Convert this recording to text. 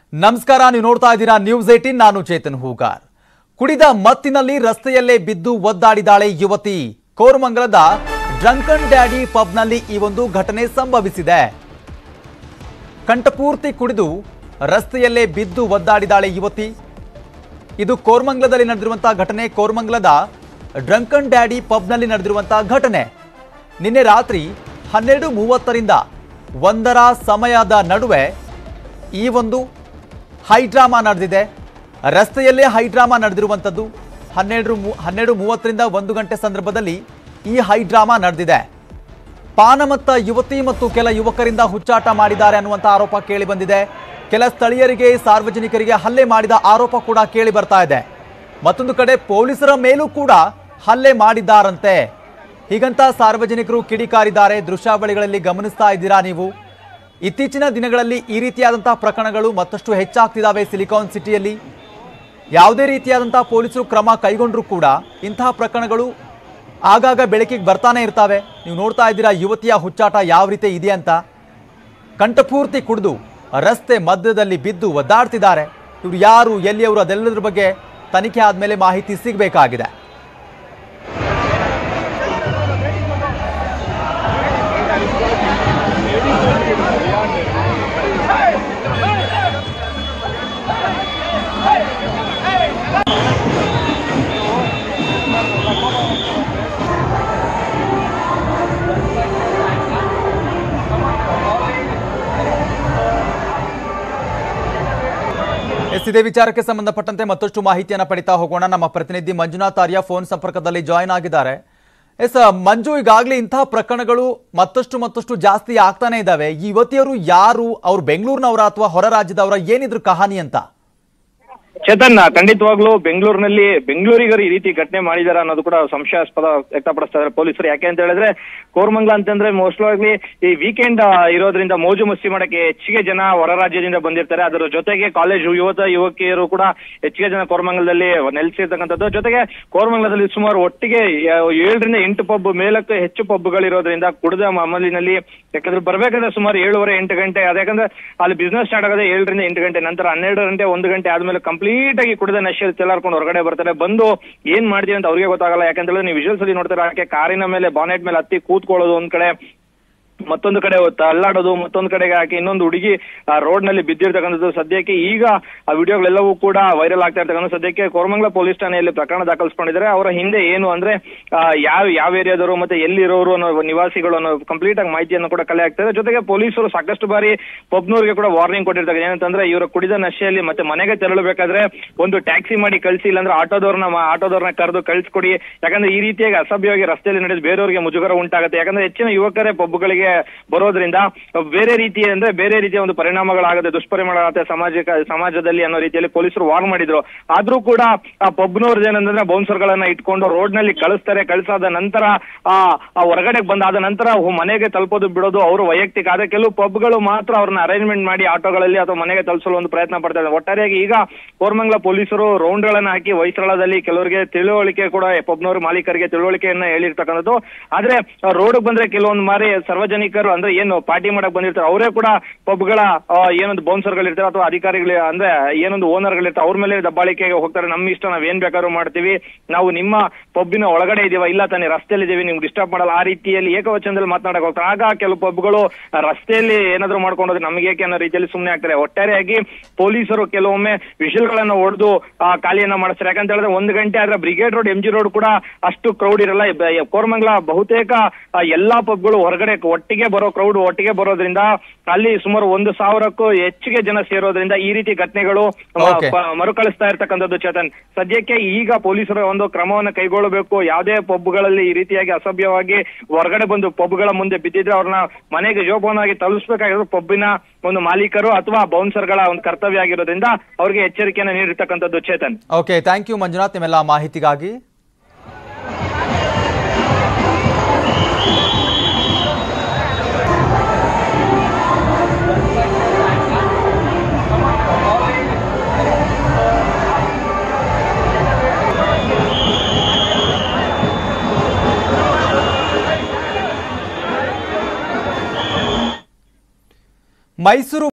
ನಮಸ್ಕಾರ ನೀವು ನೋಡ್ತಾ ಇದ್ದೀರಾ ನ್ಯೂಸ್ ಏಟೀನ್ ನಾನು ಚೇತನ್ ಹೂಗಾರ್ ಕುಡಿದ ಮತ್ತಿನಲ್ಲಿ ರಸ್ತೆಯಲ್ಲೇ ಬಿದ್ದು ಒದ್ದಾಡಿದಾಳೆ ಯುವತಿ ಕೋರಮಂಗಲದ ಡ್ರಂಕನ್ ಡ್ಯಾಡಿ ಪಬ್ನಲ್ಲಿ ಈ ಒಂದು ಘಟನೆ ಸಂಭವಿಸಿದೆ ಕಂಠಪೂರ್ತಿ ಕುಡಿದು ರಸ್ತೆಯಲ್ಲೇ ಬಿದ್ದು ಒದ್ದಾಡಿದಾಳೆ ಯುವತಿ ಇದು ಕೋರ್ಮಂಗ್ಲದಲ್ಲಿ ನಡೆದಿರುವಂತಹ ಘಟನೆ ಕೋರ್ಮಂಗ್ಲದ ಡ್ರಂಕನ್ ಡ್ಯಾಡಿ ಪಬ್ನಲ್ಲಿ ನಡೆದಿರುವಂತಹ ಘಟನೆ ನಿನ್ನೆ ರಾತ್ರಿ ಹನ್ನೆರಡು ಮೂವತ್ತರಿಂದ ಒಂದರ ಸಮಯದ ನಡುವೆ ಈ ಒಂದು ಹೈಡ್ರಾಮಾ ನಡೆದಿದೆ ರಸ್ತೆಯಲ್ಲೇ ಹೈಡ್ರಾಮಾ ನಡೆದಿರುವಂಥದ್ದು ಹನ್ನೆರಡು ಮೂ ಹನ್ನೆರಡು ಮೂವತ್ತರಿಂದ ಒಂದು ಗಂಟೆ ಸಂದರ್ಭದಲ್ಲಿ ಈ ಹೈಡ್ರಾಮಾ ನಡೆದಿದೆ ಪಾನಮತ್ತ ಯುವತಿ ಮತ್ತು ಕೆಲ ಯುವಕರಿಂದ ಹುಚ್ಚಾಟ ಮಾಡಿದ್ದಾರೆ ಅನ್ನುವಂಥ ಆರೋಪ ಕೇಳಿ ಬಂದಿದೆ ಕೆಲ ಸ್ಥಳೀಯರಿಗೆ ಸಾರ್ವಜನಿಕರಿಗೆ ಹಲ್ಲೆ ಮಾಡಿದ ಆರೋಪ ಕೂಡ ಕೇಳಿ ಬರ್ತಾ ಇದೆ ಮತ್ತೊಂದು ಕಡೆ ಪೊಲೀಸರ ಮೇಲೂ ಕೂಡ ಹಲ್ಲೆ ಮಾಡಿದ್ದಾರಂತೆ ಹೀಗಂತ ಸಾರ್ವಜನಿಕರು ಕಿಡಿಕಾರಿದ್ದಾರೆ ದೃಶ್ಯಾವಳಿಗಳಲ್ಲಿ ಗಮನಿಸ್ತಾ ಇದ್ದೀರಾ ನೀವು ಇತ್ತೀಚಿನ ದಿನಗಳಲ್ಲಿ ಈ ರೀತಿಯಾದಂತಹ ಪ್ರಕರಣಗಳು ಮತ್ತಷ್ಟು ಹೆಚ್ಚಾಗ್ತಿದ್ದಾವೆ ಸಿಲಿಕಾನ್ ಸಿಟಿಯಲ್ಲಿ ಯಾವುದೇ ರೀತಿಯಾದಂತಹ ಪೊಲೀಸರು ಕ್ರಮ ಕೈಗೊಂಡ್ರೂ ಕೂಡ ಇಂತಹ ಪ್ರಕರಣಗಳು ಆಗಾಗ ಬೆಳಕಿಗೆ ಬರ್ತಾನೆ ಇರ್ತಾವೆ ನೀವು ನೋಡ್ತಾ ಇದ್ದೀರಾ ಯುವತಿಯ ಹುಚ್ಚಾಟ ಯಾವ ರೀತಿ ಇದೆ ಅಂತ ಕಂಠಪೂರ್ತಿ ಕುಡಿದು ರಸ್ತೆ ಮಧ್ಯದಲ್ಲಿ ಬಿದ್ದು ಒದ್ದಾಡ್ತಿದ್ದಾರೆ ಇವರು ಯಾರು ಎಲ್ಲಿಯವರು ಅದೆಲ್ಲದ್ರ ಬಗ್ಗೆ ತನಿಖೆ ಆದಮೇಲೆ ಮಾಹಿತಿ ಸಿಗಬೇಕಾಗಿದೆ ಎಸ್ ಇದೇ ವಿಚಾರಕ್ಕೆ ಸಂಬಂಧಪಟ್ಟಂತೆ ಮತ್ತಷ್ಟು ಮಾಹಿತಿಯನ್ನ ಪಡಿತಾ ಹೋಗೋಣ ನಮ್ಮ ಪ್ರತಿನಿಧಿ ಮಂಜುನಾಥ್ ಆರ್ಯ ಫೋನ್ ಸಂಪರ್ಕದಲ್ಲಿ ಜಾಯಿನ್ ಆಗಿದ್ದಾರೆ ಎಸ್ ಮಂಜು ಈಗಾಗಲೇ ಇಂತಹ ಪ್ರಕರಣಗಳು ಮತ್ತಷ್ಟು ಮತ್ತಷ್ಟು ಜಾಸ್ತಿ ಆಗ್ತಾನೆ ಇದ್ದಾವೆ ಈ ಯುವತಿಯರು ಯಾರು ಅವ್ರು ಬೆಂಗಳೂರಿನವರ ಅಥವಾ ಹೊರ ರಾಜ್ಯದವರ ಏನಿದ್ರು ಕಹಾನಿ ಅಂತ ಚೇತನ್ ಖಂಡಿತವಾಗ್ಲೂ ಬೆಂಗಳೂರಿನಲ್ಲಿ ಬೆಂಗಳೂರಿಗರು ಈ ರೀತಿ ಘಟನೆ ಮಾಡಿದಾರ ಅನ್ನೋದು ಕೂಡ ಸಂಶಯಾಸ್ಪದ ವ್ಯಕ್ತಪಡಿಸ್ತಾ ಇದ್ದಾರೆ ಪೊಲೀಸರು ಯಾಕೆ ಅಂತ ಹೇಳಿದ್ರೆ ಕೋರ್ಮಂಗ್ಲ ಅಂತಂದ್ರೆ ಮೋಸ್ಟ್ ಆಗಿ ಈ ವೀಕೆಂಡ್ ಇರೋದ್ರಿಂದ ಮೋಜು ಮಸ್ತಿ ಮಾಡಕ್ಕೆ ಹೆಚ್ಚಿಗೆ ಜನ ಹೊರ ರಾಜ್ಯದಿಂದ ಬಂದಿರ್ತಾರೆ ಅದರ ಜೊತೆಗೆ ಕಾಲೇಜ್ ಯುವತ ಯುವಕಿಯರು ಕೂಡ ಹೆಚ್ಚಿಗೆ ಜನ ಕೋರ್ಮಂಗಲದಲ್ಲಿ ನೆಲೆಸಿರ್ತಕ್ಕಂಥದ್ದು ಜೊತೆಗೆ ಕೋರ್ಮಂಗಲದಲ್ಲಿ ಸುಮಾರು ಒಟ್ಟಿಗೆ ಯ- ಏಳರಿಂದ ಎಂಟು ಪಬ್ ಮೇಲಕ್ಕೆ ಹೆಚ್ಚು ಪಬ್ಗಳಿರೋದ್ರಿಂದ ಕುಡಿದ ಮಾಮೂಲಿನಲ್ಲಿ ಯಾಕಂದ್ರೆ ಬರ್ಬೇಕಾದ್ರೆ ಸುಮಾರು ಏಳುವರೆ ಎಂಟು ಗಂಟೆ ಅದ್ಯಾಕಂದ್ರೆ ಅಲ್ಲಿ ಬಿಸ್ನೆಸ್ ಸ್ಟಾರ್ಟ್ ಆಗೋದೇ ಏಳರಿಂದ ಎಂಟು ಗಂಟೆ ನಂತರ ಹನ್ನೆರಡು ಗಂಟೆ ಒಂದು ಗಂಟೆ ಆದ್ಮೇಲೆ ಕಂಪ್ಲೀಟ್ ಆಗಿ ಕುಡಿದ ನಶೆಯಲ್ಲಿ ತೆಲಾರ್ಕೊಂಡು ಹೊರಗಡೆ ಬರ್ತಾರೆ ಬಂದು ಏನ್ ಮಾಡ್ತೀವಿ ಅಂತ ಅವ್ರಿಗೆ ಗೊತ್ತಾಗಲ್ಲ ಯಾಕಂದ್ರೆ ನೀವು ವಿಜುವಲ್ಸ್ ಅಲ್ಲಿ ನೋಡ್ತಾರೆ ಆಕೆ ಕಾರಿನ ಮೇಲೆ ಬಾನೆಟ್ ಮೇಲೆ ಹತ್ತಿ ಕೂತ್ಕೊಳ್ಳೋದು ಒಂದ್ ಕಡೆ ಮತ್ತೊಂದು ಕಡೆ ತಳ್ಳಾಡೋದು ಮತ್ತೊಂದು ಕಡೆಗೆ ಆಕೆ ಇನ್ನೊಂದು ಹುಡುಗಿ ಆ ರೋಡ್ ನಲ್ಲಿ ಬಿದ್ದಿರ್ತಕ್ಕಂಥದ್ದು ಸದ್ಯಕ್ಕೆ ಈಗ ಆ ವಿಡಿಯೋಗಳೆಲ್ಲವೂ ಕೂಡ ವೈರಲ್ ಆಗ್ತಾ ಇರ್ತಕ್ಕಂಥ ಸದ್ಯಕ್ಕೆ ಕೋರಮಂಗಲ ಪೊಲೀಸ್ ಠಾಣೆಯಲ್ಲಿ ಪ್ರಕರಣ ದಾಖಲಿಸಿಕೊಂಡಿದ್ದಾರೆ ಅವರ ಹಿಂದೆ ಏನು ಅಂದ್ರೆ ಆ, ಯಾವ ಯಾವ ಏರಿಯಾದವರು ಮತ್ತೆ ಎಲ್ಲಿರೋರು ಅನ್ನೋ ನಿವಾಸಿಗಳು ಅನ್ನೋ ಕಂಪ್ಲೀಟ್ ಆಗಿ ಮಾಹಿತಿಯನ್ನು ಕೂಡ ಕಲೆ ಆಗ್ತದೆ ಜೊತೆಗೆ ಪೊಲೀಸರು ಸಾಕಷ್ಟು ಬಾರಿ ಪಬ್ನೂರಿಗೆ ಕೂಡ ವಾರ್ನಿಂಗ್ ಕೊಟ್ಟಿರ್ತಾರೆ ಏನಂತಂದ್ರೆ ಇವರು ಕುಡಿದ ನಶೆಯಲ್ಲಿ ಮತ್ತೆ ಮನೆಗೆ ತೆರಳಬೇಕಾದ್ರೆ ಒಂದು ಟ್ಯಾಕ್ಸಿ ಮಾಡಿ ಕಳಿಸಿ ಇಲ್ಲಾಂದ್ರೆ ಆಟೋದವ್ರನ್ನ ಆಟೋದವ್ರನ್ನ ಕರೆದು ಕಳಿಸ್ಕೊಡಿ ಯಾಕಂದ್ರೆ ಈ ರೀತಿಯಾಗಿ ಅಸಭ್ಯವಾಗಿ ರಸ್ತೆಯಲ್ಲಿ ನಡೆದು ಬೇರೆಯವರಿಗೆ ಮುಜುಗರ ಉಂಟಾಗುತ್ತೆ ಯಾಕಂದ್ರೆ ಹೆಚ್ಚಿನ ಯುವಕರೇ ಪಬ್ಗಳಿಗೆ ಬರೋದ್ರಿಂದ ಬೇರೆ ರೀತಿಯ ಅಂದ್ರೆ ಬೇರೆ ರೀತಿಯ ಒಂದು ಪರಿಣಾಮಗಳಾಗುತ್ತೆ ದುಷ್ಪರಿಣಾಮಗಳಾಗುತ್ತೆ ಸಾಮಾಜಿಕ ಸಮಾಜದಲ್ಲಿ ಅನ್ನೋ ರೀತಿಯಲ್ಲಿ ಪೊಲೀಸರು ವಾರ್ನ್ ಮಾಡಿದ್ರು ಆದ್ರೂ ಕೂಡ ಆ ಪಬ್ನವ್ರದ್ದು ಏನಂದ್ರೆ ಬೌನ್ಸರ್ ಗಳನ್ನ ಇಟ್ಕೊಂಡು ರೋಡ್ ನಲ್ಲಿ ಕಳಿಸ್ತಾರೆ ಕಳಿಸಾದ ನಂತರ ಆ ಆ ಹೊರಗಡೆ ಬಂದಾದ ನಂತರ ಹು- ಮನೆಗೆ ತಲುಪೋದು ಬಿಡೋದು ಅವರು ವೈಯಕ್ತಿಕ ಆದ್ರೆ ಕೆಲವು ಪಬ್ಗಳು ಮಾತ್ರ ಅವ್ರನ್ನ ಅರೇಂಜ್ಮೆಂಟ್ ಮಾಡಿ ಆಟೋಗಳಲ್ಲಿ ಅಥವಾ ಮನೆಗೆ ತಲುಪಿಸಲು ಒಂದು ಪ್ರಯತ್ನ ಪಡ್ತಾ ಇದ್ದಾರೆ ಒಟ್ಟಾರೆಯಾಗಿ ಈಗ ಕೋರ್ಮಂಗ್ಲ ಪೊಲೀಸರು ರೌಂಡ್ ಗಳನ್ನ ಹಾಕಿ ವೈಸಳದಲ್ಲಿ ಕೆಲವರಿಗೆ ತಿಳುವಳಿಕೆ ಕೂಡ ಪಬ್ನವ್ರ ಮಾಲೀಕರಿಗೆ ತಿಳುವಳಿಕೆಯನ್ನ ಹೇಳಿರ್ತಕ್ಕಂಥದ್ದು ಆದ್ರೆ ರೋಡ್ ಬಂದ್ರೆ ಕೆಲವೊಂದು ಮಾರಿ ಸಾರ್ವಜನಿಕರು ಅಂದ್ರೆ ಏನು ಪಾರ್ಟಿ ಮಾಡಕ್ ಬಂದಿರ್ತಾರೆ ಅವರೇ ಕೂಡ ಪಬ್ಗಳ ಏನೊಂದು ಬೌನ್ಸರ್ ಗಳಿರ್ತಾರೆ ಅಥವಾ ಅಧಿಕಾರಿಗಳು ಅಂದ್ರೆ ಏನೊಂದು ಓನರ್ ಗಳಿರ್ತಾರೆ ಅವ್ರ ಮೇಲೆ ದಬ್ಬಾಳಿಕೆಗೆ ಹೋಗ್ತಾರೆ ನಮ್ಮ ಇಷ್ಟ ನಾವ್ ಏನ್ ಬೇಕಾದ್ರೂ ಮಾಡ್ತೀವಿ ನಾವು ನಿಮ್ಮ ಪಬ್ಬಿನ ಒಳಗಡೆ ಇದೀವ ಇಲ್ಲ ತಾನೇ ರಸ್ತೆಯಲ್ಲಿ ಇದೀವಿ ನಿಮ್ಗೆ ಡಿಸ್ಟರ್ಬ್ ಮಾಡಲ್ಲ ಆ ರೀತಿಯಲ್ಲಿ ಏಕವಚನದಲ್ಲಿ ಮಾತನಾಡಕ್ ಹೋಗ್ತಾರೆ ಆಗ ಕೆಲವು ಪಬ್ಗಳು ರಸ್ತೆಯಲ್ಲಿ ಏನಾದ್ರು ಮಾಡ್ಕೊಂಡೋದ್ರೆ ನಮಗೆ ಏಕೆ ಅನ್ನೋ ರೀತಿಯಲ್ಲಿ ಸುಮ್ಮನೆ ಆಗ್ತಾರೆ ಒಟ್ಟಾರೆಯಾಗಿ ಪೊಲೀಸರು ಕೆಲವೊಮ್ಮೆ ವಿಷಲ್ ಗಳನ್ನ ಹೊಡೆದು ಖಾಲಿಯನ್ನ ಮಾಡಿಸ್ತಾರೆ ಯಾಕಂತ ಹೇಳಿದ್ರೆ ಒಂದು ಗಂಟೆ ಆದ್ರೆ Brigade road M G road ಕೂಡ ಅಷ್ಟು ಕ್ರೌಡ್ ಇರಲ್ಲ ಬ- ಕೋರಮಂಗಲ ಬಹುತೇಕ ಆ, ಎಲ್ಲಾ ಪಬ್ಗಳು ಹೊರಗಡೆ ಒಟ್ಟಿಗೆ ಬರೋ ಕ್ರೌಡ್ ಒಟ್ಟಿಗೆ ಬರೋದ್ರಿಂದ ಅಲ್ಲಿ ಸುಮಾರು ಒಂದು ಸಾವಿರಕ್ಕೂ ಹೆಚ್ಚಿಗೆ ಜನ ಸೇರೋದ್ರಿಂದ ಈ ರೀತಿ ಘಟನೆಗಳು ಮ- Okay. ಪ- ಮರುಕಳಿಸ್ತಾ ಇರ್ತಕ್ಕಂಥದ್ದು ಚೇತನ್ ಸದ್ಯಕ್ಕೆ ಈಗ ಪೊಲೀಸರು ಒಂದು ಕ್ರಮವನ್ನು ಕೈಗೊಳ್ಳಬೇಕು ಯಾವುದೇ ಪಬ್ಗಳಲ್ಲಿ ಈ ರೀತಿಯಾಗಿ ಅಸಭ್ಯವಾಗಿ ಹೊರಗಡೆ ಬಂದು ಪಬ್ಗಳ ಮುಂದೆ ಬಿದ್ದಿದ್ರೆ ಅವ್ರನ್ನ ಮನೆಗೆ ಜೋಪಾನವಾಗಿ ತಲುಪಿಸಬೇಕಾಗಿರೋದು ಪಬ್ಬಿನ ಒಂದು ಮಾಲೀಕರು ಅಥವಾ ಬೌನ್ಸರ್ಗಳ ಒಂದು ಕರ್ತವ್ಯ ಆಗಿರೋದ್ರಿಂದ ಅವ್ರಿಗೆ ಎಚ್ಚರಿಕೆಯನ್ನು ನೀಡಿರ್ತಕ್ಕಂಥದ್ದು Chetan okay thank you Manjunath ನಿಮ್ಮೆಲ್ಲ ಮಾಹಿತಿಗಾಗಿ ಮೈಸೂರು